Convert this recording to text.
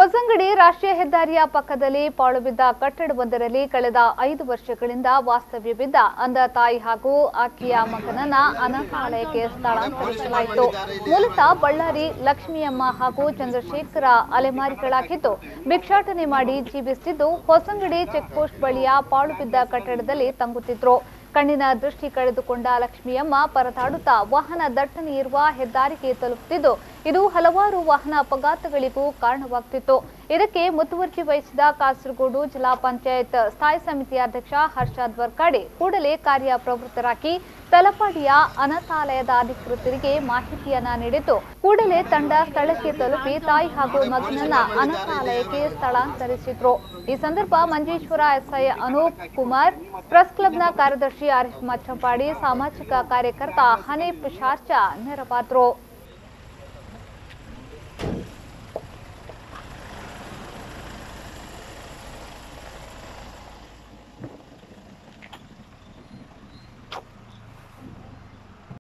ಹೊಸಂಗಡಿ ರಾಷ್ಟ್ರೀಯ ಹೆದ್ದಾರಿಯ ಪಕ್ಕದಲ್ಲಿ ಪಾಳು ಬಿದ್ದ ಕಟ್ಟಡವೊಂದರಲ್ಲಿ ಕಳೆದ ಐದು ವರ್ಷಗಳಿಂದ ವಾಸ್ತವ್ಯವಿದ್ದ ಅಂಧ ತಾಯಿ ಹಾಗೂ ಆಕೆಯ ಮಗನನ್ನ ಅನಾಥಾಲಯಕ್ಕೆ ಸ್ಥಳಾಂತರಿಸಲಾಯಿತು ಮೂಲತಃ ಬಳ್ಳಾರಿ ಲಕ್ಷ್ಮಿಯಮ್ಮ ಹಾಗೂ ಚಂದ್ರಶೇಖರ ಅಲೆಮಾರಿಗಳಾಗಿದ್ದು ಭಿಕ್ಷಾಟನೆ ಮಾಡಿ ಜೀವಿಸುತ್ತಿದ್ದು ಹೊಸಂಗಡಿ ಚೆಕ್ಪೋಸ್ಟ್ ಬಳಿಯ ಪಾಳು ಬಿದ್ದ ಕಟ್ಟಡದಲ್ಲಿ ತಂಗುತ್ತಿದ್ರು ಕಣ್ಣಿನ ದೃಷ್ಟಿ ಕಳೆದುಕೊಂಡ ಲಕ್ಷ್ಮಿಯಮ್ಮ ಪರದಾಡುತ್ತಾ ವಾಹನ ದಟ್ಟಣೆ ಇರುವ ಹೆದ್ದಾರಿಗೆ ತಲುಪುತ್ತಿದ್ದು ಇದು ಹಲವಾರು ವಾಹನ ಅಪಘಾತಗಳಿಗೂ ಕಾರಣವಾಗ್ತಿತ್ತು ಇದಕ್ಕೆ ಮುತುವರ್ಜಿ ವಹಿಸಿದ ಕಾಸರಗೋಡು ಜಿಲ್ಲಾ ಪಂಚಾಯತ್ ಸ್ಥಾಯಿ ಸಮಿತಿ ಅಧ್ಯಕ್ಷ ಹರ್ಷಾದ್ ವರ್ಕಾಡೆ ಕೂಡಲೇ ಕಾರ್ಯಪ್ರವೃತ್ತರಾಗಿ ತಲಪಾಡಿಯ ಅನಾಥಾಲಯದ ಅಧಿಕೃತರಿಗೆ ಮಾಹಿತಿಯನ್ನ ನೀಡಿದ್ದು ಕೂಡಲೇ ತಂಡ ಸ್ಥಳಕ್ಕೆ ತಲುಪಿ ತಾಯಿ ಹಾಗೂ ಮಗನನ್ನ ಅನಾಥಾಲಯಕ್ಕೆ ಸ್ಥಳಾಂತರಿಸಿದ್ರು ಈ ಸಂದರ್ಭ ಮಂಜೇಶ್ವರ ಎಸ್ಐ ಅನೂಪ್ ಕುಮಾರ್ ಪ್ರೆಸ್ ಕ್ಲಬ್ನ ಕಾರ್ಯದರ್ಶಿ ಆರಿಫ್ ಮಚ್ಚಂಪಾಡಿ ಸಾಮಾಜಿಕ ಕಾರ್ಯಕರ್ತ ಹನೀಫ್ ಶಾರ್ಜಾ ನೆರವಾದ್ರು